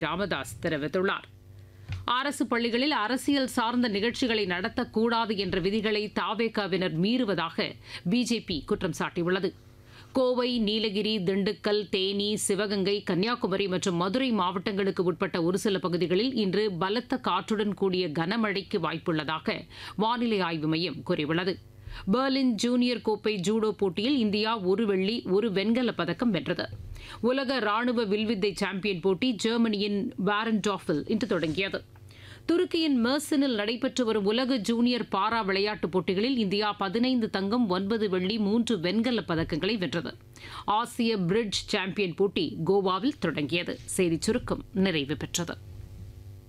ராமதாஸ் தெரிவித்துள்ளார் அரசு பள்ளிகளில் அரசியல் சார்ந்த நிகழ்ச்சிகளை நடத்தக்கூடாது என்ற விதிகளை தாவேகாவினர் மீறுவதாக பிஜேபி குற்றம் சாட்டியுள்ளது கோவை நீலகிரி திண்டுக்கல் தேனி சிவகங்கை கன்னியாகுமரி மற்றும் மதுரை மாவட்டங்களுக்கு உட்பட்ட ஒரு சில பகுதிகளில் இன்று பலத்த காற்றுடன் கூடிய கனமழைக்கு வாய்ப்புள்ளதாக வானிலை ஆய்வு மையம் கூறியுள்ளது பெர்லின் ஜூனியர் கோப்பை ஜூடோ போட்டியில் இந்தியா ஒரு வெள்ளி ஒரு வெண்கலப் பதக்கம் வென்றது உலக ராணுவ வில்வித்தை சாம்பியன் போட்டி ஜெர்மனியின் வாரன்டாஃபில் இன்று தொடங்கியது துருக்கியின் மெர்சனில் நடைபெற்று வரும் உலக ஜூனியர் பாரா விளையாட்டுப் போட்டிகளில் இந்தியா பதினைந்து தங்கம் ஒன்பது வெள்ளி மூன்று வெண்கலப் பதக்கங்களை வென்றது ஆசிய பிரிட்ஜ் சாம்பியன் போட்டி கோவாவில் தொடங்கியது செய்திச் சுருக்கம் நிறைவு பெற்றது